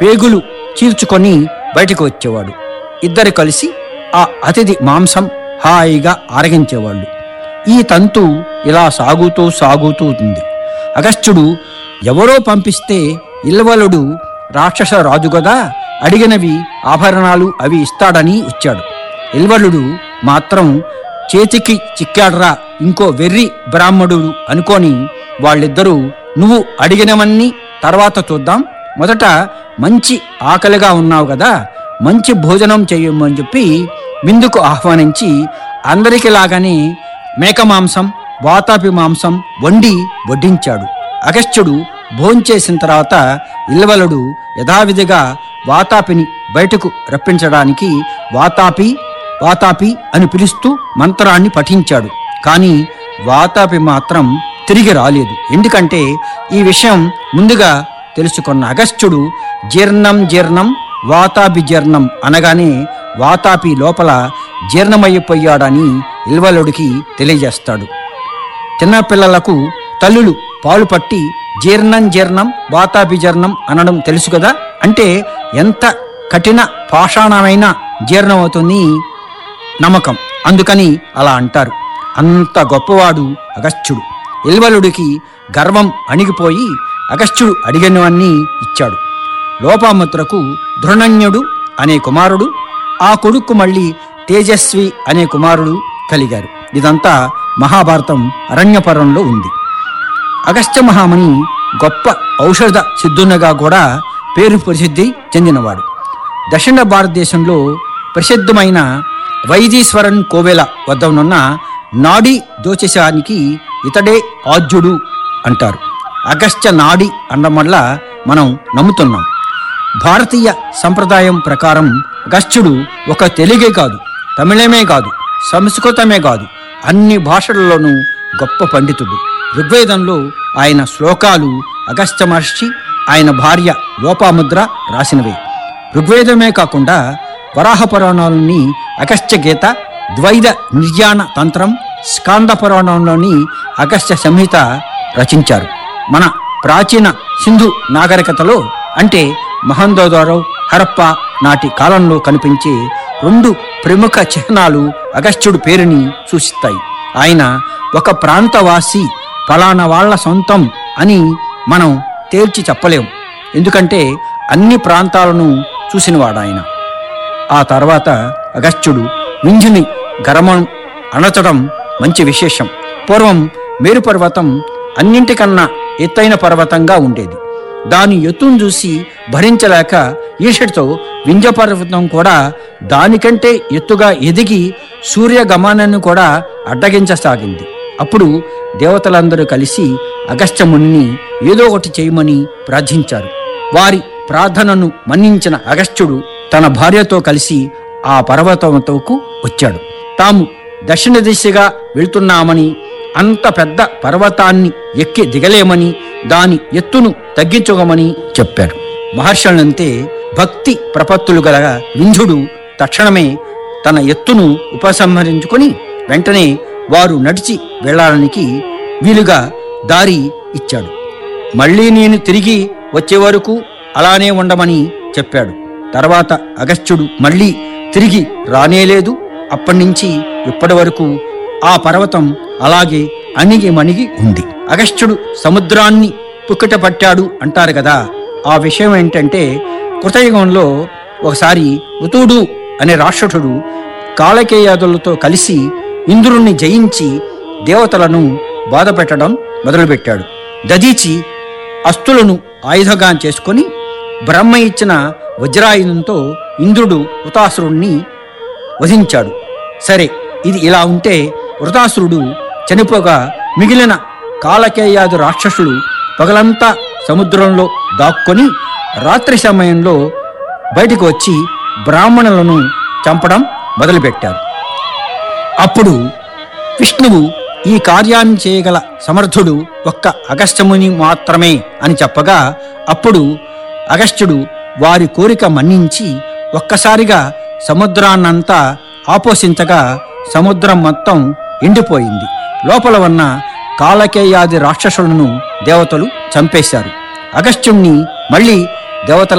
పేగులు చీల్చుకొని బయటకు వచ్చేవాడు ఇద్దరు కలిసి ఆ అతిథి మాంసం హాయిగా ఆరగించేవాళ్ళు ఈ తంతు ఇలా సాగుతూ సాగుతూ ఉంది అగస్త్యుడు ఎవరో పంపిస్తే ఇల్వలుడు రాక్షస రాజు కదా అడిగినవి ఆభరణాలు అవి ఇస్తాడని వచ్చాడు ఇల్వలుడు మాత్రం చేతికి చిక్కాడ్రా ఇంకో వెర్రి బ్రాహ్మడు అనుకొని వాళ్ళిద్దరూ నువ్వు అడిగినవన్నీ తర్వాత చూద్దాం మొదట మంచి ఆకలిగా ఉన్నావు కదా మంచి భోజనం చేయమని చెప్పి విందుకు ఆహ్వానించి అందరికి లాగానే మేక మాంసం వాతాపి మాంసం వండి వడ్డించాడు అగస్త్యుడు భోంచేసిన తర్వాత ఇల్వలుడు యథావిధిగా వాతాపిని బయటకు రప్పించడానికి వాతాపి వాతాపి అని పిలుస్తూ మంత్రాన్ని పఠించాడు కానీ వాతాపి మాత్రం తిరిగి రాలేదు ఎందుకంటే ఈ విషయం ముందుగా తెలుసుకున్న అగస్త్యుడు జీర్ణం జీర్ణం వాతాపి జీర్ణం అనగానే వాతాపి లోపల జీర్ణమైపోయాడని ఇల్వలుడికి తెలియజేస్తాడు చిన్నపిల్లలకు తల్లులు పాలు పట్టి జీర్ణం జీర్ణం వాతాభిజీర్ణం అనడం తెలుసు కదా అంటే ఎంత కఠిన పాషాణమైన జీర్ణమవుతుంది నమ్మకం అందుకని అలా అంటారు అంత గొప్పవాడు అగస్త్యుడు ఇల్వలుడికి గర్వం అణిగిపోయి అగస్త్యుడు అడిగినవన్నీ ఇచ్చాడు లోపాముద్రకు దృఢణ్యుడు అనే కుమారుడు ఆ కొడుకు మళ్ళీ తేజస్వి అనే కుమారుడు కలిగారు ఇదంతా మహాభారతం అరణ్యపర్వంలో ఉంది అగస్త్య మహాముని గొప్ప ఔషధ సిద్ధునిగా కూడా పేరు ప్రసిద్ధి చెందినవాడు దక్షిణ భారతదేశంలో ప్రసిద్ధమైన వైదీశ్వరన్ కోవెల వద్ద ఉన్న నాడి దోచేశానికి ఇతడే ఆద్యుడు అంటారు అగస్త్య నాడి అనడం వల్ల మనం నమ్ముతున్నాం భారతీయ సంప్రదాయం ప్రకారం అగస్త్యుడు ఒక తెలుగే కాదు తమిళమే కాదు సంస్కృతమే కాదు అన్ని భాషలలోనూ గొప్ప పండితుడు ఋగ్వేదంలో ఆయన శ్లోకాలు అగస్త్య మహర్షి ఆయన భార్య లోపాముద్ర రాసినవే ఋగ్వేదమే కాకుండా వరాహ పురాణాలని అగస్త్య గీత ద్వైద నిర్యాణ తంత్రం స్కాంద పురాణంలోని అగస్త్య సంహిత రచించారు మన ప్రాచీన సింధు నాగరికతలో అంటే మహందోదారో హరప్ప నాటి కాలంలో కనిపించే రెండు ప్రముఖ చిహ్నాలు అగస్త్యుడి పేరుని సూచిస్తాయి ఆయన ఒక ప్రాంతవాసి ఫలానా వాళ్ళ సొంతం అని మనం తేల్చి చెప్పలేం ఎందుకంటే అన్ని ప్రాంతాలను చూసినవాడు ఆయన ఆ తర్వాత అగస్త్యుడు వింజుని గరమం అణచడం మంచి విశేషం పూర్వం మేరు పర్వతం అన్నింటికన్నా ఎత్తైన పర్వతంగా ఉండేది దాని ఎత్తును చూసి భరించలేక ఈషటితో వింజ పర్వతం కూడా దానికంటే ఎత్తుగా ఎదిగి సూర్యగమనాన్ని కూడా అడ్డగించసాగింది అప్పుడు దేవతలందరూ కలిసి అగస్త్యముని ఏదో ఒకటి చేయమని ప్రార్థించారు వారి ప్రార్థనను మన్నించిన అగస్త్యుడు తన భార్యతో కలిసి ఆ పర్వతంతోకు వచ్చాడు తాము దక్షిణ దిశగా వెళ్తున్నామని అంత పెద్ద పర్వతాన్ని ఎక్కి దిగలేమని దాని ఎత్తును తగ్గించుకోమని చెప్పాడు మహర్షులంతే భక్తి ప్రపత్తులు గల వింధ్యుడు తక్షణమే తన ఎత్తును ఉపసంహరించుకొని వెంటనే వారు నడిచి వెళ్ళడానికి వీలుగా దారి ఇచ్చాడు మళ్ళీ నేను తిరిగి వచ్చే వరకు అలానే ఉండమని చెప్పాడు తర్వాత అగస్త్యుడు మళ్ళీ తిరిగి రానేలేదు అప్పటి నుంచి ఇప్పటి వరకు ఆ పర్వతం అలాగే అణిగి మణిగి ఉంది అగస్త్యుడు సముద్రాన్ని పుక్కట పట్టాడు అంటారు కదా ఆ విషయం ఏంటంటే కృతయుగంలో ఒకసారి ఉతుడు అనే రాక్షసుడు కాలకేయాదులతో కలిసి ఇంద్రుణ్ణి జయించి దేవతలను బాధపెట్టడం మొదలుపెట్టాడు దదీచి అస్తులను ఆయుధంగా చేసుకొని బ్రహ్మ ఇచ్చిన వజ్రాయుధంతో ఇంద్రుడు వృతాసురుణ్ణి వధించాడు సరే ఇది ఇలా ఉంటే వృతాసురుడు చనిపోగా మిగిలిన కాలకేయాదు రాక్షసులు పగలంతా సముద్రంలో దాక్కొని రాత్రి సమయంలో బయటకు వచ్చి బ్రాహ్మణులను చంపడం మొదలుపెట్టారు అప్పుడు విష్ణువు ఈ కార్యాన్ని చేయగల సమర్థుడు ఒక్క అగస్త్యముని మాత్రమే అని చెప్పగా అప్పుడు అగస్త్యుడు వారి కోరిక మన్నించి ఒక్కసారిగా సముద్రాన్నంతా ఆపోషించగా సముద్రం మొత్తం ఎండిపోయింది లోపల ఉన్న కాలకేయాది రాక్షసులను దేవతలు చంపేశారు అగస్త్యుణ్ణి మళ్ళీ దేవతల